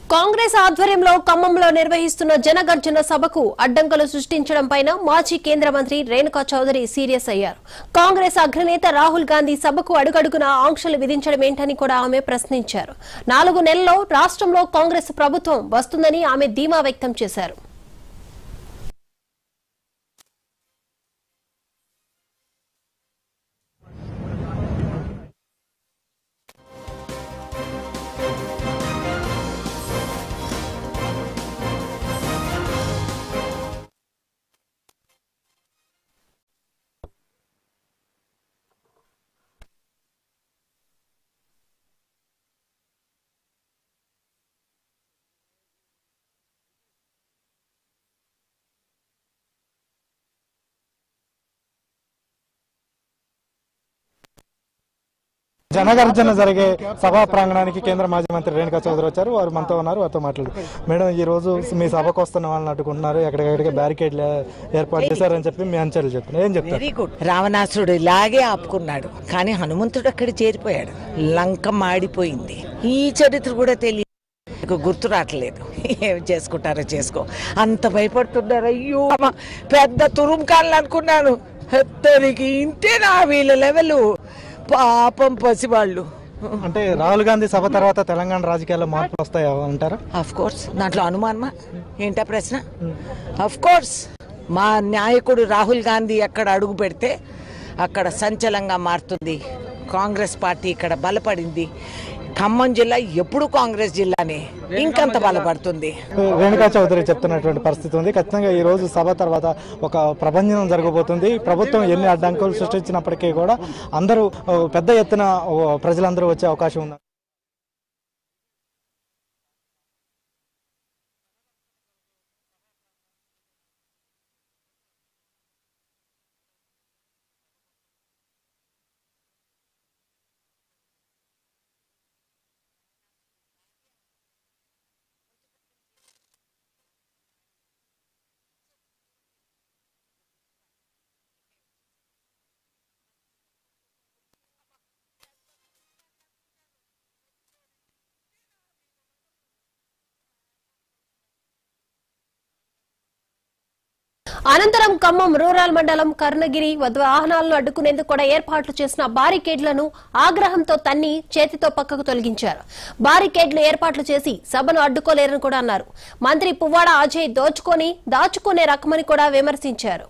కాంగ్రెస్ ఆధ్వర్యంలో ఖమ్మంలో నిర్వహిస్తున్న జనగర్జన సభకు అడ్డంకులు సృష్టించడం పైన మాజీ కేంద్ర మంత్రి రేణుకా చౌదరి సీరియస్ అయ్యారు కాంగ్రెస్ అగ్రనేత రాహుల్ గాంధీ సభకు అడుగడుగున ఆంక్షలు విధించడం ఏంటని కూడా ఆమె ప్రశ్నించారు నాలుగు నెలల్లో రాష్ట్రంలో కాంగ్రెస్ ప్రభుత్వం వస్తుందని ఆమె ధీమా వ్యక్తం చేశారు జనగర్జన జరిగే సభా ప్రాంగణానికి కేంద్ర మాజీ మంత్రి రేణుకా చౌదరి వచ్చారు వారు మనతో ఉన్నారు వారితో మాట్లాడు మేడం ఈ రోజు మీ సభకు వస్తున్న వాళ్ళని అడ్డుకుంటున్నారు ఎక్కడికెక్కడికి బ్యారికేడ్లు ఏర్పాటు చేశారని చెప్పి మీ అంచనాలు చెప్తున్నారు ఏం చెప్తారు వెరీ గుడ్ రావణాసుడు ఇలాగే ఆపుకున్నాడు కానీ హనుమంతుడు అక్కడ చేరిపోయాడు లంక మాడిపోయింది ఈ చరిత్ర కూడా తెలియదు నాకు గుర్తు రావట్లేదు ఏం చేసుకుంటారో చేసుకో అంత భయపడుతున్నారు అయ్యో అమ్మ, పెద్ద తురుముకాళ్ళు అనుకున్నాను హెత్తరికి ఇంతేనా వీళ్ళ లెవెల్ పాపం పసివాళ్ళు అంటే రాహుల్ గాంధీ సభ తర్వాత తెలంగాణ రాజకీయాల్లో మార్పులు వస్తాయా అంటారా అఫ్ కోర్స్ దాంట్లో అనుమానమా ఏంటా ప్రశ్న అఫ్ కోర్స్ మా నాయకుడు రాహుల్ గాంధీ ఎక్కడ అడుగు పెడితే అక్కడ సంచలంగా మారుతుంది కాంగ్రెస్ పార్టీ ఇక్కడ బలపడింది ఖమ్మం జిల్లా ఎప్పుడు కాంగ్రెస్ జిల్లానే ఇంకంత బలపడుతుంది రేణుకా చౌదరి చెప్తున్నటువంటి పరిస్థితి ఉంది ఖచ్చితంగా ఈ రోజు సభ తర్వాత ఒక ప్రభంజనం జరగబోతుంది ప్రభుత్వం ఎన్ని అడ్డంకులు సృష్టించినప్పటికీ కూడా అందరూ ఓ, పెద్ద ఎత్తున ఓ, ప్రజలందరూ వచ్చే అవకాశం ఉంది అనంతరం ఖమ్మం రూరల్ మండలం కర్ణగిరి వద్ద వాహనాలను అడ్డుకునేందుకు కూడా ఏర్పాట్లు చేసిన బారికేడ్లను ఆగ్రహంతో తన్ని చేతితో పక్కకు తొలగించారు బారికేడ్లు ఏర్పాట్లు చేసి సభను అడ్డుకోలేరని కూడా అన్నారు మంత్రి పువ్వాడ అజయ్ దోచుకొని దాచుకునే రకమని కూడా విమర్శించారు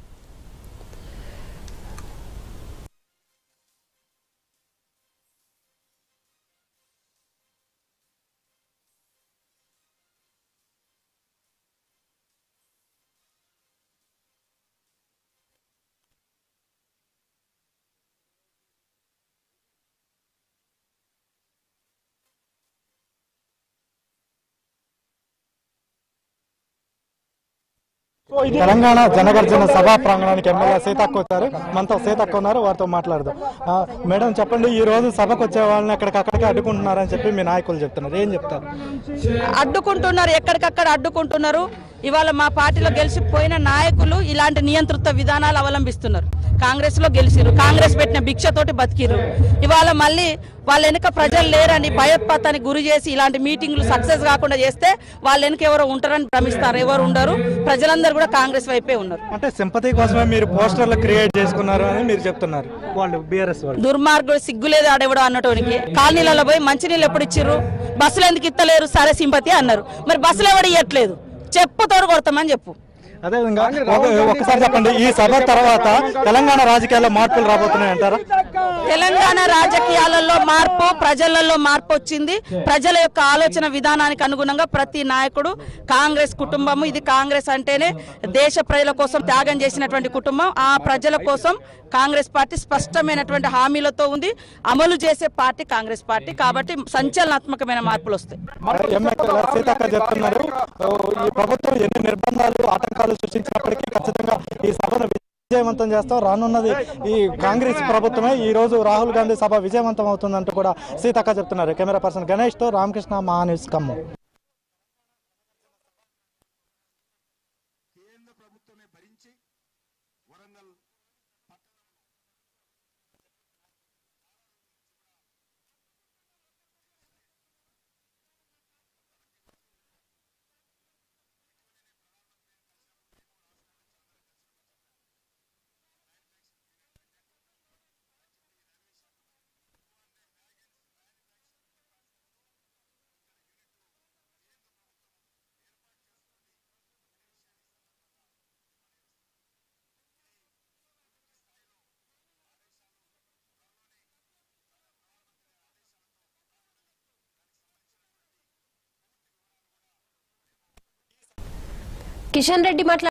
తెలంగాణ జనగర్జన సభా ప్రాంగణానికి ఎమ్మెల్యే సీతక్క వచ్చారు మనతో సీతక్క ఉన్నారు వారితో మాట్లాడదాం ఆ, మేడం చెప్పండి ఈ రోజు సభకు వచ్చే వాళ్ళని ఎక్కడికక్కడికి అడ్డుకుంటున్నారని చెప్పి మీ నాయకులు చెప్తున్నారు ఏం చెప్తారు అడ్డుకుంటున్నారు ఎక్కడికక్కడ అడ్డుకుంటున్నారు ఇవాళ మా పార్టీలో గెలిచిపోయిన నాయకులు ఇలాంటి నియంతృత్వ విధానాలు అవలంబిస్తున్నారు కాంగ్రెస్ లో గెలిచిరు కాంగ్రెస్ పెట్టిన భిక్షతోటి బతికిరు ఇవాళ మళ్ళీ వాళ్ళ వెనుక ప్రజలు లేరని భయోత్పాతానికి గురి చేసి ఇలాంటి మీటింగ్లు సక్సెస్ కాకుండా చేస్తే వాళ్ళ వెనుక ఎవరో ఉంటారని భ్రమిస్తారు ఎవరు ఉండరు ప్రజలందరూ కూడా కాంగ్రెస్ వైపే ఉన్నారు అంటే సింపతి కోసమే మీరు పోస్టర్లు క్రియేట్ చేసుకున్నారు అని మీరు చెప్తున్నారు వాళ్ళు బీఆర్ఎస్ వాళ్ళు దుర్మార్గుడు సిగ్గులేదు ఆడెవడో అన్నటోనికి కాలనీలలో పోయి మంచినీళ్ళు ఎప్పుడు ఇచ్చిర్రు బస్సులు ఎందుకు ఇత్తలేరు సరే సింపతి అన్నారు మరి బస్సులు ఎవడు ఇవ్వట్లేదు చెప్పు తోడు కొడతామని చెప్పు అదే విధంగా ఒక- ఒక్కసారి చెప్పండి ఈ సభ తర్వాత తెలంగాణ రాజకీయాల్లో మార్పులు రాబోతున్నాయి అంటారా తెలంగాణ రాజకీయాలలో మార్పు ప్రజలలో మార్పు వచ్చింది ప్రజల యొక్క ఆలోచన విధానానికి అనుగుణంగా ప్రతి నాయకుడు కాంగ్రెస్ కుటుంబము ఇది కాంగ్రెస్ అంటేనే దేశ ప్రజల కోసం త్యాగం చేసినటువంటి కుటుంబం ఆ ప్రజల కోసం కాంగ్రెస్ పార్టీ స్పష్టమైనటువంటి హామీలతో ఉంది అమలు చేసే పార్టీ కాంగ్రెస్ పార్టీ కాబట్టి సంచలనాత్మకమైన మార్పులు వస్తాయి ఎమ్మెల్యే సీతక్క చెప్తున్నారు ఓ, ఈ ప్రభుత్వం ఎన్ని నిర్బంధాలు ఆటంకాలు సృష్టించినప్పటికీ ఖచ్చితంగా ఈ సభను విజయవంతం చేస్తాం రానున్నది ఈ కాంగ్రెస్ ప్రభుత్వమే ఈ రోజు రాహుల్ గాంధీ సభ విజయవంతం అవుతుందంటూ కూడా సీతక్క చెప్తున్నారు కెమెరా పర్సన్ గణేష్ తో రామకృష్ణ మహా న్యూస్ ఖమ్మం కిషన్ రెడ్డి మాట్లాడుతూ